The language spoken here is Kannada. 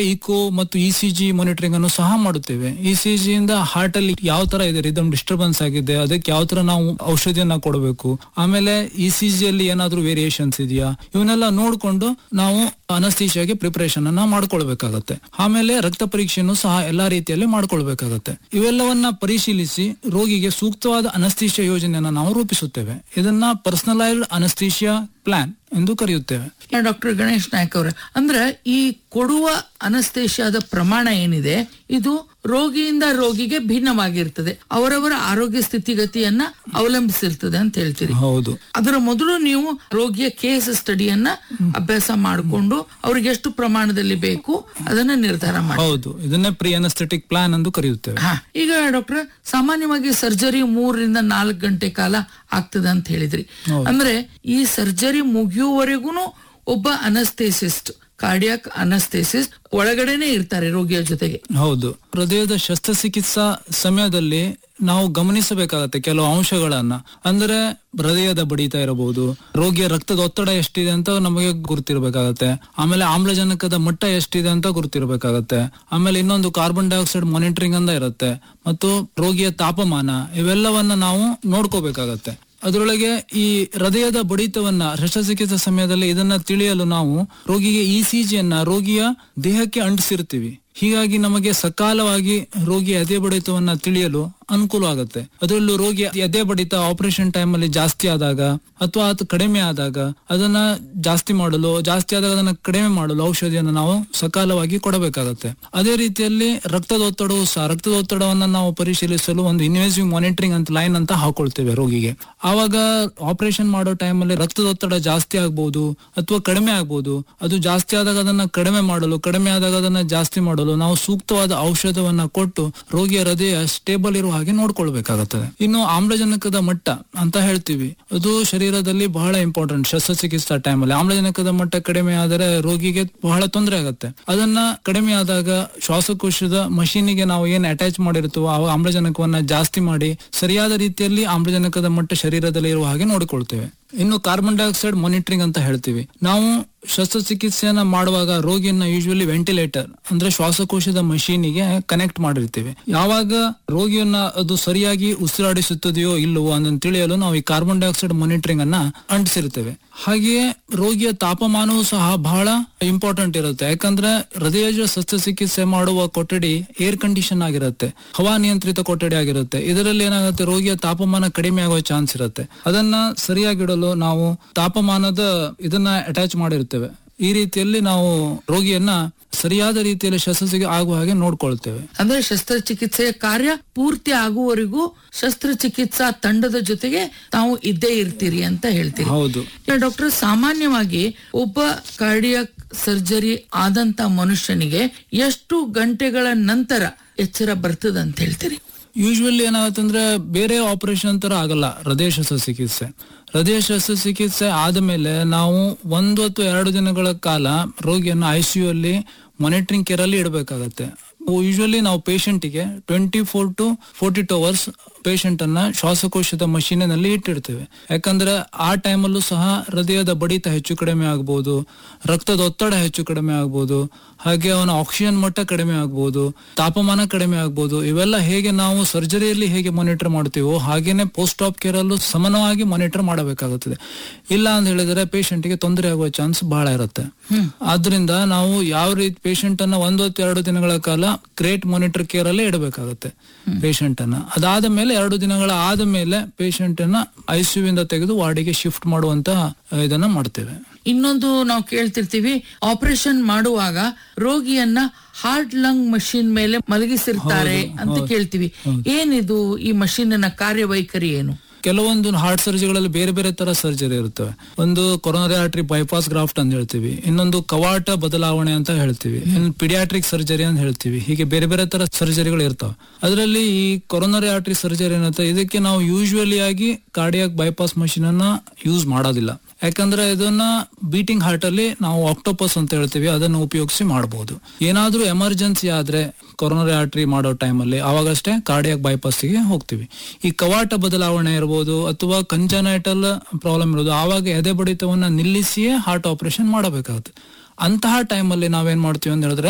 ಇಕೋ ಮತ್ತು ಇ ಸಿ ಜಿ ಮಾನಿಟರಿಂಗ್ ಅನ್ನು ಸಹ ಮಾಡುತ್ತೇವೆ ಇ ಸಿ ಜಿ ಇಂದ ಹಾರ್ಟ್ ಅಲ್ಲಿ ಯಾವ ತರ ಇದೆ ರಿದಮ್ ಡಿಸ್ಟರ್ಬೆನ್ಸ್ ಆಗಿದೆ ಅದಕ್ಕೆ ಯಾವ ತರ ನಾವು ಔಷಧಿಯನ್ನ ಕೊಡಬೇಕು ಆಮೇಲೆ ಇ ಸಿ ಜಿ ಅಲ್ಲಿ ಏನಾದ್ರೂ ವೇರಿಯೇಷನ್ಸ್ ಇದೆಯಾ ಇವನ್ನೆಲ್ಲ ನೋಡ್ಕೊಂಡು ನಾವು ಅನಸ್ತೀಶಿಯಾಗಿ ಪ್ರಿಪರೇಷನ್ ಅನ್ನ ಮಾಡ್ಕೊಳ್ಬೇಕಾಗತ್ತೆ ಆಮೇಲೆ ರಕ್ತ ಪರೀಕ್ಷೆಯನ್ನು ಸಹ ಎಲ್ಲಾ ರೀತಿಯಲ್ಲಿ ಮಾಡ್ಕೊಳ್ಬೇಕಾಗತ್ತೆ ಇವೆಲ್ಲವನ್ನ ಪರಿಶೀಲಿಸಿ ರೋಗಿಗೆ ಸೂಕ್ತವಾದ ಅನಸ್ತೀಶಿಯಾ ಯೋಜನೆಯನ್ನ ನಾವು ರೂಪಿಸುತ್ತೇವೆ ಇದನ್ನ ಪರ್ಸನಲೈಸ್ಡ್ ಅನಸ್ತೀಶಿಯಾ ಪ್ಲಾನ್ ಎಂದು ಕರೆಯುತ್ತೇವೆ ಡಾಕ್ಟರ್ ಗಣೇಶ್ ನಾಯಕ್ ಅವರೇ ಅಂದ್ರೆ ಈ ಕೊಡುವ ಅನಸ್ತೇಷಿಯಾದ ಪ್ರಮಾಣ ಏನಿದೆ ಇದು ರೋಗಿಯಿಂದ ರೋಗಿಗೆ ಭಿನ್ನವಾಗಿರ್ತದೆ ಅವರವರ ಆರೋಗ್ಯ ಸ್ಥಿತಿಗತಿಯನ್ನ ಅವಲಂಬಿಸಿರ್ತದೆ ಅಂತ ಹೇಳ್ತೀರಿ ಹೌದು ಅದರ ಮೊದಲು ನೀವು ರೋಗಿಯ ಕೇಸ್ ಸ್ಟಡಿಯನ್ನ ಅಭ್ಯಾಸ ಮಾಡಿಕೊಂಡು ಅವ್ರಿಗೆ ಎಷ್ಟು ಪ್ರಮಾಣದಲ್ಲಿ ಬೇಕು ಅದನ್ನ ನಿರ್ಧಾರ ಮಾಡಿ ಹೌದು ಇದನ್ನೇ ಪ್ರಿ ಅನಸ್ಥೆಟಿಕ್ ಪ್ಲಾನ್ ಎಂದು ಕರೆಯುತ್ತೇವೆ ಹಾ ಈಗ ಡಾಕ್ಟರ್ ಸಾಮಾನ್ಯವಾಗಿ ಸರ್ಜರಿ ಮೂರರಿಂದ ನಾಲ್ಕು ಗಂಟೆ ಕಾಲ ಆಗ್ತದೆ ಅಂತ ಹೇಳಿದ್ರಿ ಅಂದ್ರೆ ಈ ಸರ್ಜರಿ ಮುಗಿಯುವವರೆಗೂ ಒಬ್ಬ ಅನಸ್ತೇಸಿಸ್ಟ್ ಕಾರ್ಡಿಯಾಕ್ ಅನಸ್ತೇಸಿಸ್ಟ್ ಒಳಗಡೆನೆ ಇರ್ತಾರೆ ರೋಗಿಯ ಜೊತೆಗೆ ಹೌದು ಹೃದಯದ ಶಸ್ತ್ರಚಿಕಿತ್ಸಾ ಸಮಯದಲ್ಲಿ ನಾವು ಗಮನಿಸಬೇಕಾಗತ್ತೆ ಕೆಲವು ಅಂಶಗಳನ್ನ ಅಂದ್ರೆ ಹೃದಯದ ಬಡಿತ ಇರಬಹುದು ರೋಗಿಯ ರಕ್ತದ ಒತ್ತಡ ಎಷ್ಟಿದೆ ಅಂತ ನಮಗೆ ಗುರುತಿರಬೇಕಾಗತ್ತೆ ಆಮೇಲೆ ಆಮ್ಲಜನಕದ ಮಟ್ಟ ಎಷ್ಟಿದೆ ಅಂತ ಗುರುತಿರಬೇಕಾಗತ್ತೆ ಆಮೇಲೆ ಇನ್ನೊಂದು ಕಾರ್ಬನ್ ಡೈಆಕ್ಸೈಡ್ ಮಾನಿಟರಿಂಗ್ ಅಂತ ಇರುತ್ತೆ ಮತ್ತು ರೋಗಿಯ ತಾಪಮಾನ ಇವೆಲ್ಲವನ್ನ ನಾವು ನೋಡ್ಕೋಬೇಕಾಗತ್ತೆ ಅದರೊಳಗೆ ಈ ಹೃದಯದ ಬಡಿತವನ್ನ ಶಸ್ತ್ರಚಿಕಿತ್ಸೆ ಸಮಯದಲ್ಲಿ ಇದನ್ನ ತಿಳಿಯಲು ನಾವು ರೋಗಿಗೆ ಇ ಸಿ ಜಿಯನ್ನ ರೋಗಿಯ ದೇಹಕ್ಕೆ ಅಂಟಿಸಿರ್ತೀವಿ ಹೀಗಾಗಿ ನಮಗೆ ಸಕಾಲವಾಗಿ ರೋಗಿಯ ಎದೆ ಬಡಿತವನ್ನ ತಿಳಿಯಲು ಅನುಕೂಲ ಆಗುತ್ತೆ ಅದರಲ್ಲೂ ರೋಗಿ ಎದೆ ಬಡಿತ ಆಪರೇಷನ್ ಟೈಮ್ ಅಲ್ಲಿ ಜಾಸ್ತಿ ಆದಾಗ ಅಥವಾ ಅದು ಕಡಿಮೆ ಆದಾಗ ಅದನ್ನ ಜಾಸ್ತಿ ಮಾಡಲು ಜಾಸ್ತಿ ಆದಾಗ ಅದನ್ನ ಕಡಿಮೆ ಮಾಡಲು ಔಷಧಿಯನ್ನು ನಾವು ಸಕಾಲವಾಗಿ ಕೊಡಬೇಕಾಗತ್ತೆ ಅದೇ ರೀತಿಯಲ್ಲಿ ರಕ್ತದ ಒತ್ತಡವು ಸಹ ರಕ್ತದ ಒತ್ತಡವನ್ನ ನಾವು ಪರಿಶೀಲಿಸಲು ಒಂದು ಇನ್ವೆಸಿವ್ ಮಾನಿಟರಿಂಗ್ ಅಂತ ಲೈನ್ ಅಂತ ಹಾಕೊಳ್ತೇವೆ ರೋಗಿಗೆ ಆವಾಗ ಆಪರೇಷನ್ ಮಾಡೋ ಟೈಮಲ್ಲಿ ರಕ್ತದ ಒತ್ತಡ ಜಾಸ್ತಿ ಆಗ್ಬಹುದು ಅಥವಾ ಕಡಿಮೆ ಆಗ್ಬಹುದು ಅದು ಜಾಸ್ತಿ ಆದಾಗ ಅದನ್ನ ಕಡಿಮೆ ಮಾಡಲು ಕಡಿಮೆ ಆದಾಗ ಅದನ್ನ ಜಾಸ್ತಿ ಮಾಡಲು ನಾವು ಸೂಕ್ತವಾದ ಔಷಧವನ್ನ ಕೊಟ್ಟು ರೋಗಿಯ ಹೃದಯ ಸ್ಟೇಬಲ್ ಇರುವ ಹಾಗೆ ನೋಡ್ಕೊಳ್ಬೇಕಾಗುತ್ತದೆ ಇನ್ನು ಆಮ್ಲಜನಕದ ಮಟ್ಟ ಅಂತ ಹೇಳ್ತೀವಿ ಅದು ಶರೀರದಲ್ಲಿ ಬಹಳ ಇಂಪಾರ್ಟೆಂಟ್ ಶಸ್ತ್ರಚಿಕಿತ್ಸಾ ಟೈಮಲ್ಲಿ ಆಮ್ಲಜನಕದ ಮಟ್ಟ ಕಡಿಮೆ ಆದರೆ ರೋಗಿಗೆ ಬಹಳ ತೊಂದರೆ ಆಗುತ್ತೆ ಅದನ್ನ ಕಡಿಮೆ ಆದಾಗ ಶ್ವಾಸಕೋಶದ ಮಷೀನಿಗೆ ನಾವು ಏನ್ ಅಟ್ಯಾಚ್ ಮಾಡಿರ್ತೀವೋ ಆ ಆಮ್ಲಜನಕವನ್ನ ಜಾಸ್ತಿ ಮಾಡಿ ಸರಿಯಾದ ರೀತಿಯಲ್ಲಿ ಆಮ್ಲಜನಕದ ಮಟ್ಟ ಶರೀರದಲ್ಲಿ ಇರುವ ಹಾಗೆ ನೋಡಿಕೊಳ್ತೇವೆ ಇನ್ನು ಕಾರ್ಬನ್ ಡೈಆಕ್ಸೈಡ್ ಮಾನಿಟರಿಂಗ್ ಅಂತ ಹೇಳ್ತೀವಿ ನಾವು ಶಸ್ತ್ರಚಿಕಿತ್ಸೆಯನ್ನ ಮಾಡುವಾಗ ರೋಗಿಯನ್ನ ಯೂಶುವಲಿ ವೆಂಟಿಲೇಟರ್ ಅಂದ್ರೆ ಶ್ವಾಸಕೋಶದ ಮಷೀನಿಗೆ ಕನೆಕ್ಟ್ ಮಾಡಿರ್ತೀವಿ ಯಾವಾಗ ರೋಗಿಯನ್ನ ಅದು ಸರಿಯಾಗಿ ಉಸಿರಾಡಿಸುತ್ತದೆಯೋ ಇಲ್ಲವೋ ಅಂತ ತಿಳಿಯಲು ನಾವು ಈ ಕಾರ್ಬನ್ ಡೈಆಕ್ಸೈಡ್ ಮಾನಿಟರಿಂಗ್ ಅನ್ನ ಅಂಟಿಸಿರ್ತೇವೆ ಹಾಗೆಯೇ ರೋಗಿಯ ತಾಪಮಾನವೂ ಸಹ ಬಹಳ ಇಂಪಾರ್ಟೆಂಟ್ ಇರುತ್ತೆ ಯಾಕಂದ್ರೆ ಹೃದಯದ ಶಸ್ತ್ರಚಿಕಿತ್ಸೆ ಮಾಡುವ ಕೊಠಡಿ ಏರ್ ಕಂಡೀಷನ್ ಆಗಿರುತ್ತೆ ಹವಾ ನಿಯಂತ್ರಿತ ಕೊಠಡಿ ಆಗಿರುತ್ತೆ ಇದರಲ್ಲಿ ಏನಾಗುತ್ತೆ ರೋಗಿಯ ತಾಪಮಾನ ಕಡಿಮೆ ಆಗುವ ಚಾನ್ಸ್ ಇರುತ್ತೆ ಅದನ್ನ ಸರಿಯಾಗಿಡಲು ನಾವು ತಾಪಮಾನದ ಇದನ್ನ ಅಟ್ಯಾಚ್ ಮಾಡಿರ್ತೇವೆ ಈ ರೀತಿಯಲ್ಲಿ ನಾವು ರೋಗಿಯನ್ನ ಸರಿಯಾದ ರೀತಿಯಲ್ಲಿ ಶಸ್ತ್ರಚಿಕಿತ್ಸೆ ಆಗುವ ಹಾಗೆ ನೋಡ್ಕೊಳ್ತೇವೆ ಅಂದ್ರೆ ಶಸ್ತ್ರಚಿಕಿತ್ಸೆಯ ಕಾರ್ಯ ಪೂರ್ತಿ ಆಗುವವರೆಗೂ ಶಸ್ತ್ರಚಿಕಿತ್ಸಾ ತಂಡದ ಜೊತೆಗೆ ತಾವು ಇದ್ದೇ ಇರ್ತೀರಿ ಅಂತ ಹೇಳ್ತೀರಿ ಹೌದು ಡಾಕ್ಟರ್ ಸಾಮಾನ್ಯವಾಗಿ ಒಬ್ಬ ಕಾರ್ಡಿಯಾಕ್ ಸರ್ಜರಿ ಆದಂತ ಮನುಷ್ಯನಿಗೆ ಎಷ್ಟು ಗಂಟೆಗಳ ನಂತರ ಎಚ್ಚರ ಬರ್ತದ ಅಂತ ಹೇಳ್ತೀರಿ ಯೂಶುವಲಿ ಏನಾಗುತ್ತೆ ಅಂದ್ರೆ ಬೇರೆ ಆಪರೇಷನ್ ತರ ಆಗಲ್ಲ ಹೃದಯ ಶಸ್ತ್ರಚಿಕಿತ್ಸೆ ಹೃದಯ ಶಸ್ತ್ರಚಿಕಿತ್ಸೆ ಆದಮೇಲೆ ನಾವು ಒಂದು ಅಥವಾ ಎರಡು ದಿನಗಳ ಕಾಲ ರೋಗಿಯನ್ನು ಐಸಿಯು ಅಲ್ಲಿ ಮಾನಿಟರಿಂಗ್ ಕೇರ್ ಅಲ್ಲಿ ಇಡಬೇಕಾಗತ್ತೆ ಯೂಶುವಲಿ ನಾವು ಪೇಷಂಟಿಗೆ twenty four to forty two hours patient ಅನ್ನ ಶ್ವಾಸಕೋಶದ ಮಷೀನಿನಲ್ಲಿ ಇಟ್ಟಿರ್ತೇವೆ ಯಾಕಂದ್ರೆ ಆ ಟೈಮಲ್ಲೂ ಸಹ ಹೃದಯದ ಬಡಿತ ಹೆಚ್ಚು ಕಡಿಮೆ ಆಗ್ಬೋದು ರಕ್ತದ ಒತ್ತಡ ಹೆಚ್ಚು ಕಡಿಮೆ ಆಗ್ಬೋದು ಹಾಗೆ ಅವನ ಆಕ್ಸಿಜನ್ ಮಟ್ಟ ಕಡಿಮೆ ಆಗ್ಬೋದು ತಾಪಮಾನ ಕಡಿಮೆ ಆಗ್ಬೋದು ಇವೆಲ್ಲ ಹೇಗೆ ನಾವು ಸರ್ಜರಿಯಲ್ಲಿ ಹೇಗೆ ಮಾನಿಟರ್ ಮಾಡ್ತೀವೋ ಹಾಗೇನೆ ಪೋಸ್ಟ್ ಆಪ್ ಕೇರ್ ಅಲ್ಲೂ ಸಮಾನವಾಗಿ ಮಾನಿಟರ್ ಮಾಡಬೇಕಾಗುತ್ತದೆ ಇಲ್ಲ ಅಂತ ಹೇಳಿದ್ರೆ patient ಗೆ ತೊಂದರೆ ಆಗುವ ಚಾನ್ಸ್ ಬಹಳ ಇರುತ್ತೆ ಆದ್ರಿಂದ ನಾವು ಯಾವ ರೀತಿ ಪೇಷಂಟ್ ಅನ್ನ ಒಂದು ಅಥವಾ ಎರಡು ದಿನಗಳ ಕಾಲ ಗ್ರೇಟ್ ಮಾನಿಟರ್ ಕೇರ್ ಅಲ್ಲೇ ಇಡಬೇಕಾಗುತ್ತೆ ಪೇಷಂಟ್ ಅನ್ನ ಅದಾದ ಮೇಲೆ ಎರಡು ದಿನಗಳ ಆದ ಮೇಲೆ ಪೇಷಂಟ್ ಅನ್ನ ಐಸಿಯು ಇಂದ ತೆಗೆದು ವಾರ್ಡಿಗೆ ಶಿಫ್ಟ್ ಮಾಡುವಂತ ಇದನ್ನ ಮಾಡ್ತೇವೆ ಇನ್ನೊಂದು ನಾವು ಕೇಳ್ತಿರ್ತೀವಿ ಆಪರೇಷನ್ ಮಾಡುವಾಗ ರೋಗಿಯನ್ನ ಹಾರ್ಟ್ ಲಂಗ್ ಮಷಿನ್ ಮೇಲೆ ಮಲಗಿಸಿರ್ತಾರೆ ಅಂತ ಕೇಳ್ತೀವಿ ಏನಿದು ಈ ಮಷೀನಿನ ಕಾರ್ಯವೈಖರಿ ಏನು ಕೆಲವೊಂದು ಹಾರ್ಟ್ ಸರ್ಜರಿಗಳಲ್ಲಿ ಬೇರೆ ಬೇರೆ ತರ ಸರ್ಜರಿ ಇರುತ್ತವೆ ಒಂದು ಕೊರೋನರಿ ಆರ್ಟರಿ ಬೈಪಾಸ್ ಗ್ರಾಫ್ಟ್ ಅಂತ ಹೇಳ್ತೀವಿ ಇನ್ನೊಂದು ಕವಾಟ ಬದಲಾವಣೆ ಅಂತ ಹೇಳ್ತೀವಿ ಇನ್ನು ಪಿಡಿಯಾಟ್ರಿಕ್ ಸರ್ಜರಿ ಅಂತ ಹೇಳ್ತೀವಿ ಹೀಗೆ ಬೇರೆ ಬೇರೆ ತರ ಸರ್ಜರಿಗಳು ಇರ್ತವೆ ಅದರಲ್ಲಿ ಈ ಕೊರೋನರಿ ಆರ್ಟರಿ ಸರ್ಜರಿ ಏನಂತ ಇದಕ್ಕೆ ನಾವು ಯೂಶುವಲಿ ಆಗಿ ಕಾರ್ಡಿಯಾಕ್ ಬೈಪಾಸ್ ಮಷಿನ್ ಅನ್ನ ಯೂಸ್ ಮಾಡೋದಿಲ್ಲ ಯಾಕಂದ್ರೆ ಇದನ್ನ ಬೀಟಿಂಗ್ ಹಾರ್ಟ್ ಅಲ್ಲಿ ನಾವು ಆಕ್ಟೋಪಸ್ ಅಂತ ಹೇಳ್ತೀವಿ ಅದನ್ನು ಉಪಯೋಗಿಸಿ ಮಾಡಬಹುದು ಏನಾದ್ರೂ ಎಮರ್ಜೆನ್ಸಿ ಆದ್ರೆ ಕೊರೋನರಿ ಆರ್ಟರಿ ಮಾಡೋ ಟೈಮಲ್ಲಿ ಅವಾಗಷ್ಟೇ ಕಾರ್ಡಿಯಾಕ್ ಬೈಪಾಸ್ಗೆ ಹೋಗ್ತೀವಿ ಈ ಕವಾಟ ಬದಲಾವಣೆ ಇರ್ಬೋದು ಅಥವಾ ಕಂಜನೈಟಲ್ ಪ್ರಾಬ್ಲಮ್ ಇರೋದು ಆವಾಗ ಎದೆ ಬಡಿತವನ್ನ ನಿಲ್ಲಿಸಿಯೇ ಹಾರ್ಟ್ ಆಪರೇಷನ್ ಮಾಡಬೇಕಾಗುತ್ತೆ ಅಂತಹ ಟೈಮಲ್ಲಿ ನಾವೇನ್ ಮಾಡ್ತೀವಿ ಅಂತ ಹೇಳಿದ್ರೆ